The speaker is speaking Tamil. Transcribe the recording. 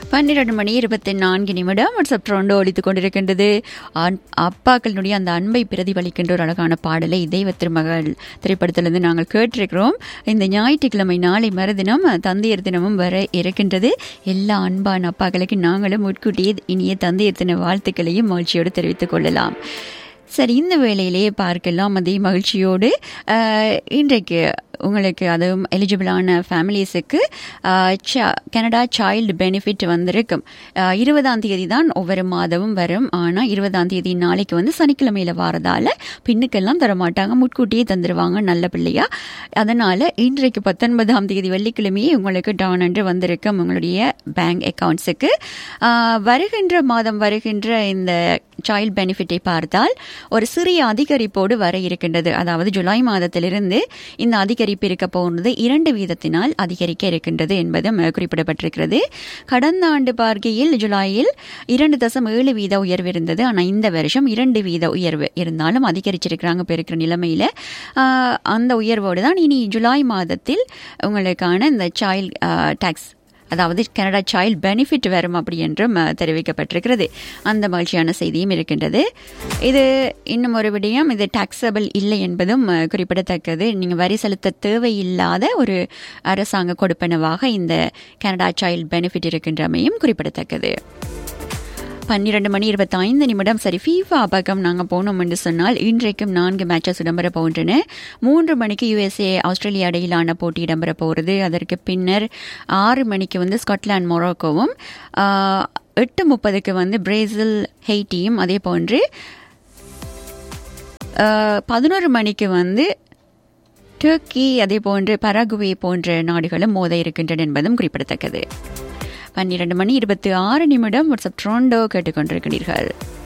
பன்னிரண்டு மணி இருபத்தி நான்கு நிமிடம் வாட்ஸ்அப் ட்ரோண்டோ ஒழித்துக் கொண்டிருக்கின்றது அன்- அப்பாக்களுடைய அந்த அன்பை பிரதிபலிக்கின்ற ஒரு அழகான பாடலை தெய்வ திருமகள் திரைப்படத்திலிருந்து நாங்கள் கேட்டிருக்கிறோம் இந்த ஞாயிற்றுக்கிழமை நாளை மறுதினம் தந்தையர் தினமும் வர இருக்கின்றது எல்லா அன்பான அப்பாக்களுக்கு நாங்களும் முன்கூட்டியே இனிய தந்தையர் தின வாழ்த்துக்களையும் மகிழ்ச்சியோடு தெரிவித்துக் கொள்ளலாம் சரி இந்த வேளையிலேயே பார்க்கலாம் அதே மகிழ்ச்சியோடு அஹ், இன்றைக்கு உங்களுக்கு அதுவும் எலிஜிபிளான ஃபேமிலிஸுக்கு கனடா சைல்டு பெனிஃபிட் வந்திருக்கும் அஹ், இருபதாம் தேதி தான் ஒவ்வொரு மாதமும் வரும் ஆனால் இருபதாம் தேதி நாளைக்கு வந்து சனிக்கிழமையில் வாரதால பின்னுக்கெல்லாம் தர மாட்டாங்க முட்கூட்டியே தந்துடுவாங்க நல்ல பிள்ளையா அதனால் இன்றைக்கு பத்தொன்பதாம் தேதி வெள்ளிக்கிழமையே உங்களுக்கு டான் என்று வந்திருக்கும் உங்களுடைய பேங்க் அக்கவுண்ட்ஸுக்கு வருகின்ற மாதம் வருகின்ற இந்த சைல்ட் பெனிஃபிட்டை பார்த்தால் ஒரு சிறிய அதிகரிப்போடு வர இருக்கின்றது அதாவது ஜூலை மாதத்திலிருந்து இந்த அதிகரிப்பு இருக்க போகிறது இரண்டு வீதத்தினால் அதிகரிக்க இருக்கின்றது என்பதும் அஹ், குறிப்பிடப்பட்டிருக்கிறது கடந்த ஆண்டு பார்க்கையில் ஜூலையில் இரண்டு தசம் ஏழு வீத உயர்வு இருந்தது ஆனால் இந்த வருஷம் இரண்டு வீத உயர்வு இருந்தாலும் அதிகரிச்சிருக்கிறாங்க இப்போ இருக்கிற நிலைமையில் அந்த உயர்வோடு தான் இனி ஜூலை மாதத்தில் உங்களுக்கான இந்த சைல்ட் டேக்ஸ் அதாவது கனடா சைல்ட் பெனிஃபிட் வரும் அப்படி என்றும் அஹ், தெரிவிக்கப்பட்டிருக்கிறது அந்த மகிழ்ச்சியான செய்தியும் இருக்கின்றது இது இன்னும் ஒரு விடயம் இது டாக்ஸபிள் இல்லை என்பதும் அஹ், குறிப்பிடத்தக்கது நீங்கள் வரி செலுத்த தேவையில்லாத ஒரு அரசாங்க கொடுப்பனவாக இந்த கனடா சைல்ட் பெனிஃபிட் இருக்கின்றமையும் குறிப்பிடத்தக்கது பன்னிரண்டு மணி இருபத்தி ஐந்து நிமிடம் சரி ஃபீஃபா பக்கம் நாங்கள் போனோம் என்று சொன்னால் இன்றைக்கும் நான்கு மேட்சஸ் இடம்பெற போகின்றன மூன்று மணிக்கு யுஎஸ்ஏ ஆஸ்திரேலியா இடையிலான போட்டி இடம்பெற போகிறது அதற்கு பின்னர் ஆறு மணிக்கு வந்து ஸ்காட்லாந்து மொரோக்கோவும் ஆஹ், எட்டு முப்பதுக்கு வந்து பிரேசில் ஹெய்ட்டியும் அதே போன்று ஆஹ், பதினோரு மணிக்கு வந்து டர்க்கி அதே போன்று பராகுவே போன்ற நாடுகளும் மோத இருக்கின்றன என்பதும் குறிப்பிடத்தக்கது பன்னிரண்டு மணி இருபத்தி ஆறு நிமிடம் வாட்ஸ்அப் ட்ரோண்டோ கேட்டுக்கொண்டிருக்கிறீர்கள்